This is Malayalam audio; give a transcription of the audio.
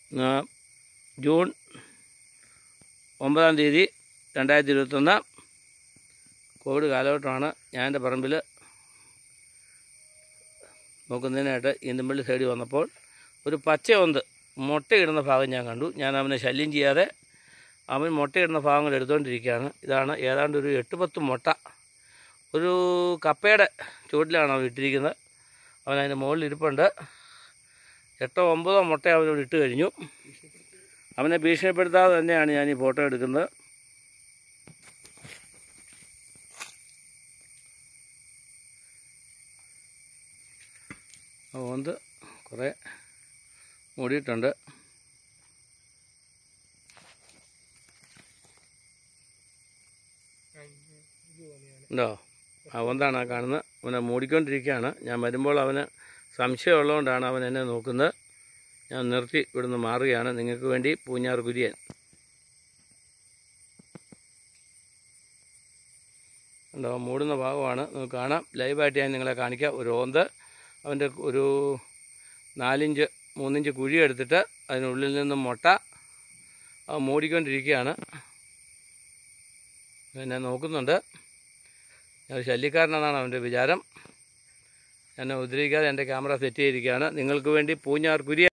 ആ, ജൂൺ ഒമ്പതാം തീയതി രണ്ടായിരത്തി ഇരുപത്തൊന്ന് കോവിഡ് കാലഘട്ടമാണ് ഞാൻ എൻ്റെ പറമ്പിൽ നോക്കുന്നതിനായിട്ട് ഈന്തമ്പള്ളി സൈഡിൽ വന്നപ്പോൾ ഒരു പച്ചയൊന്ത് മുട്ടയിടുന്ന ഭാഗം ഞാൻ കണ്ടു ഞാൻ അവനെ ശല്യം ചെയ്യാതെ അവൻ മുട്ടയിടുന്ന ഭാഗങ്ങൾ എടുത്തുകൊണ്ടിരിക്കുകയാണ് ഇതാണ് ഏതാണ്ട് ഒരു എട്ട് പത്ത് മുട്ട ഒരു കപ്പയുടെ ചുവട്ടിലാണ് അവൻ ഇട്ടിരിക്കുന്നത് അവൻ അതിൻ്റെ മുകളിൽ ഇരിപ്പുണ്ട് എട്ടോ ഒമ്പതോ മുട്ട അവനോട് ഇട്ട് കഴിഞ്ഞു അവനെ ഭീഷണിപ്പെടുത്താതെ തന്നെയാണ് ഞാൻ ഈ ഫോട്ടോ എടുക്കുന്നത് അതുകൊണ്ട് കുറേ മൂടിയിട്ടുണ്ട് ഉണ്ടോ അവന്താണ് ആ കാണുന്നത് അവനെ മൂടിക്കൊണ്ടിരിക്കുകയാണ് ഞാൻ വരുമ്പോൾ അവന് സംശയമുള്ളതുകൊണ്ടാണ് അവൻ എന്നെ നോക്കുന്നത് ഞാൻ നിർത്തി ഇവിടുന്ന് മാറുകയാണ് നിങ്ങൾക്ക് വേണ്ടി പൂഞ്ഞാർ കുര്യൻ ഉണ്ടോ മൂടുന്ന ഭാഗമാണ് നമുക്ക് കാണാം ലൈവായിട്ട് ഞാൻ നിങ്ങളെ കാണിക്കാം ഒരു ഓന്ത് അവൻ്റെ ഒരു നാലിഞ്ച് മൂന്നിഞ്ച് കുഴി എടുത്തിട്ട് അതിനുള്ളിൽ നിന്നും മുട്ട അവൻ മൂടിക്കൊണ്ടിരിക്കുകയാണ് എന്നെ നോക്കുന്നുണ്ട് ഞാൻ ശല്യക്കാരനെന്നാണ് അവൻ്റെ വിചാരം എന്നെ ഉദ്രവിക്കാതെ എൻ്റെ ക്യാമറ സെറ്റ് ചെയ്തിരിക്കുകയാണ് നിങ്ങൾക്ക് വേണ്ടി പൂഞ്ഞാർ കുര്യൻ